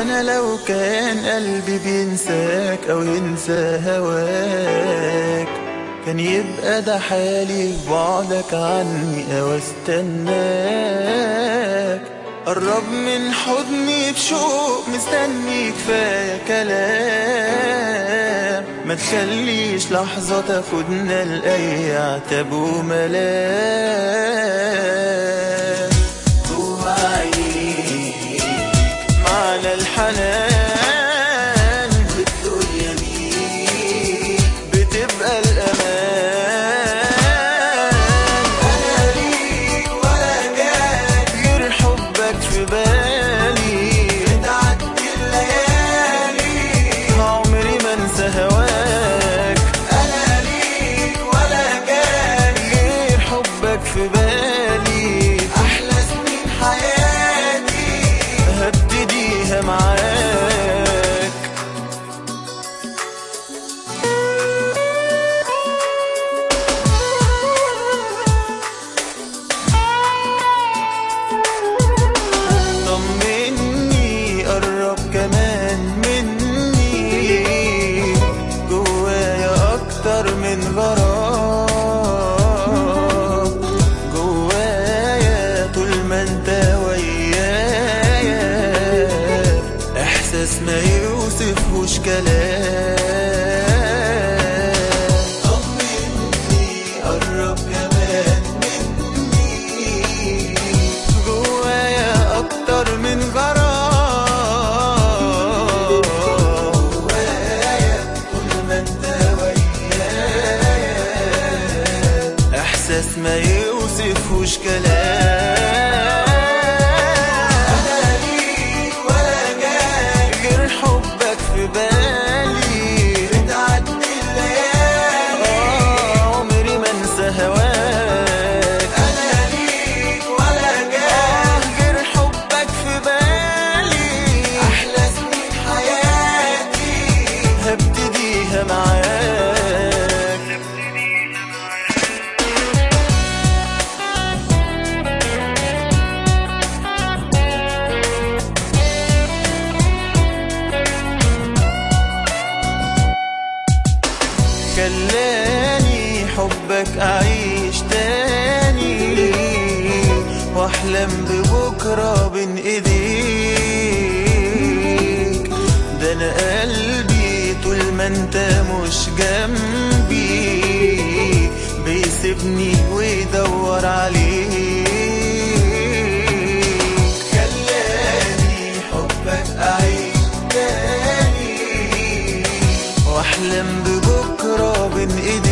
انا لو كان قلبي بينساك او ينسى هواك كان يبقى ده حالي بعدك عني او استناك قرب من حضني بشوق مستني كفايه كلام ما تخليش لحظه تاخدنا لاي عتاب وملام جوا عينيك معنى الحنان والدنيا بيك بتبقى الأمان أنا ليك ولا جاك غير حبك في بالي بتعدي الليالي عمري ما انسى هواك أنا ليك ولا جاك غير حبك في بالي أحلى سنين حياتي هبتديها معاك طمني قرب كمان مني جوايا اكتر من غرام جوايا طول ما انت ويايا احساس ما يوصفهوش كلام طمني قرب كمان مني جوايا اكتر من غرام جوايا طول ما انت ويايا احساس ما يوصفهوش كلام انا ليك ولا جاي غير حبك في بالي بتعدي الليالي عمري ما انسى هواك انا ليك ولا جاي غير حبك في بالي احلى سنين حياتي هبتديها معاك خلاني حبك أعيش تاني وأحلم ببكرة بين إيديك ده أنا قلبي طول ما أنت مش جنبي بيسيبني ويدور عليك خلاني حبك أعيش تاني واحلم ببكره بين ايديك